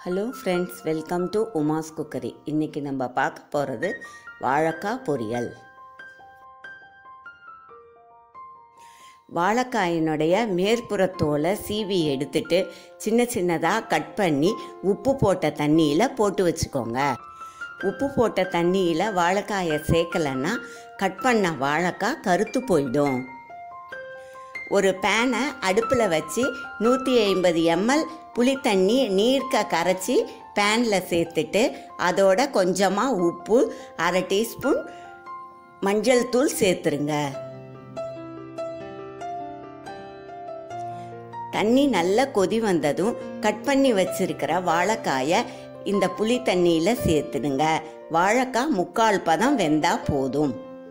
hello friends welcome to Uma's cookery இன்றைக்கி நம்ம பார்க்க போகிறது வாழைக்காய் பொரியல் வாழைக்காயினுடைய மேற்புற தோலை சீவி எடுத்துட்டு சின்ன சின்னதாக கட் பண்ணி உப்பு போட்ட தண்ணியில் போட்டு வச்சுக்கோங்க உப்பு போட்ட தண்ணியில் வாழைக்காயை சேர்க்கலைன்னா கட் பண்ண வாழைக்காய் கருத்து போயிடும் ஒரு பேனை அடுப்பில் வச்சு நூற்றி ஐம்பது எம்எல் புளித்தண்ணி நீர்க்க கரைச்சி பேனில் சேர்த்துட்டு அதோட கொஞ்சமாக உப்பு அரை டீஸ்பூன் மஞ்சள் தூள் சேர்த்துருங்க தண்ணி நல்லா கொதி வந்ததும் கட் பண்ணி வச்சிருக்கிற வாழைக்காயை இந்த புளி தண்ணியில் சேர்த்துடுங்க வாழைக்காய் முக்கால் பதம் வெந்தா போதும்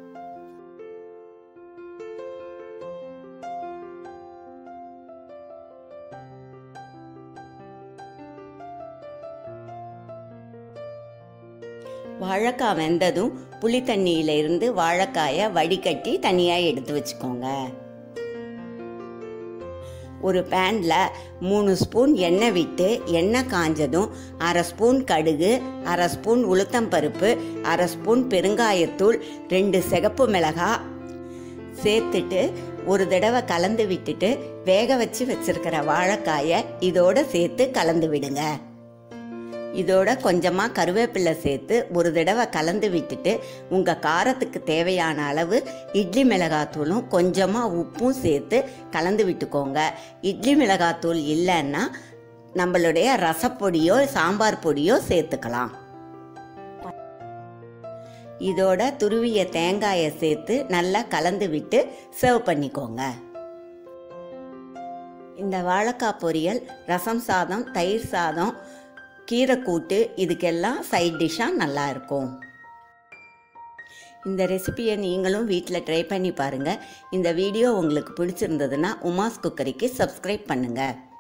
வாழைக்காய் வெந்ததும் புளி தண்ணியில இருந்து வாழைக்காயை வடிகட்டி தனியாக எடுத்து வச்சுக்கோங்க ஒரு பேனில் மூணு ஸ்பூன் எண்ணெய் விட்டு எண்ணெய் காஞ்சதும் அரை ஸ்பூன் கடுகு அரை ஸ்பூன் உளுத்தம்பருப்பு அரை ஸ்பூன் பெருங்காயத்தூள் ரெண்டு சிகப்பு மிளகாய் சேர்த்துட்டு ஒரு தடவை கலந்து விட்டுட்டு வேக வச்சு வச்சிருக்கிற வாழைக்காயை இதோட சேர்த்து கலந்து விடுங்க இதோட கொஞ்சமாக கருவேப்பிலை சேர்த்து ஒரு தடவை கலந்து விட்டுட்டு உங்கள் காரத்துக்கு தேவையான அளவு இட்லி மிளகாத்தூளும் கொஞ்சமாக உப்பும் சேர்த்து கலந்து விட்டுக்கோங்க இட்லி மிளகாத்தூள் இல்லைன்னா நம்மளுடைய ரசப்பொடியோ சாம்பார் பொடியோ சேர்த்துக்கலாம் இதோட துருவிய தேங்காயை சேர்த்து நல்லா கலந்து விட்டு சர்வ் பண்ணிக்கோங்க இந்த வாழைக்காய் பொரியல் ரசம் சாதம் தயிர் சாதம் கீரை கூட்டு இதுக்கெல்லாம் சைட் டிஷ்ஷாக நல்லா இருக்கும் இந்த ரெசிபியை நீங்களும் வீட்டில் ட்ரை பண்ணி பாருங்கள் இந்த வீடியோ உங்களுக்கு பிடிச்சிருந்ததுன்னா உமாஸ் குக்கரிக்கு சப்ஸ்கிரைப் பண்ணுங்கள்